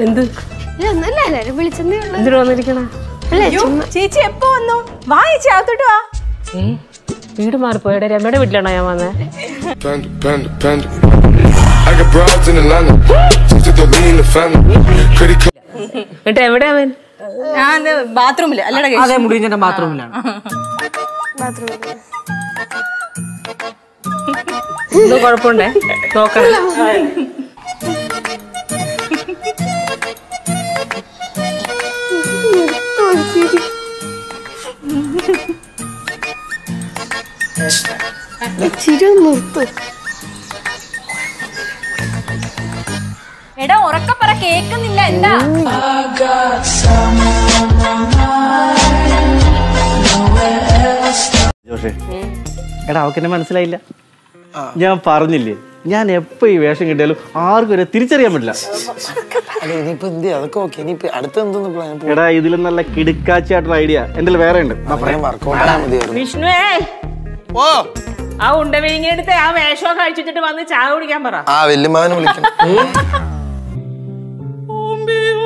എന്ത് ഇല്ല, ഒന്നുമില്ല എല്ലാരും വിളിച്ചെന്നേ ഉള്ളൂ എന്തിനു വന്നിരിക്കണ അല്ലേ അയ്യോ, ചേച്ചി എപ്പോ വന്നു വാ ചേച്ചി അകത്തോട്ട് വാ ഏ വീട് മാറിപ്പോയുടെ രമയുടെ വീട്ടിലാണോ ഞാൻ വന്നേ Panda, panda, panda. I got broads in Atlanta. Just to throw me in the family. Credit card. എന്നിട്ട് എവിടെ അവൻ ഞാൻ ബാത്റൂമില് അല്ലടാ കേശു? അതെ മുടിഞ്ഞന്റെ ബാത്റൂമിലാണ് എന്തോ കുഴപ്പമുണ്ടേ നോക്കണം ചിരി നിർത്ത് എടാ ഉറക്കം പറ കേക്കുന്നില്ല എന്താ ജോഷേ എടാ അവക്ക് എന്നെ മനസ്സിലായില്ല ഞാൻ പറഞ്ഞില്ലേ ഞാൻ എപ്പോ ഈ വേഷം കിട്ടിയാലും ആർക്കും എന്നെ തിരിച്ചറിയാൻ പറ്റില്ല അല്ല ഇനിയിപ്പോ എന്ത് ചെയ്യും? അതൊക്കെ ഓക്കെ ഇനിയിപ്പോ അടുത്ത എന്തോന്ന് പ്ലാൻ എടാ ഇതിലും നല്ല കിടുക്കാച്ചായിട്ടുള്ള ഐഡിയ എന്റെ വേറെ ഉണ്ട് വാ പറയാം. വർക്കൗട്ട് ആയാൽ മതിയായിരുന്നു വിഷ്ണുവേ ഓ ആ ഉണ്ട വിഴുങ്ങിയെടുത്ത് ആ വേഷമൊക്കെ അഴിച്ചിട്ട് വന്ന് ചായ കുടിക്കാൻ പറ ആ വല്യമാവനെ വിളിക്കണം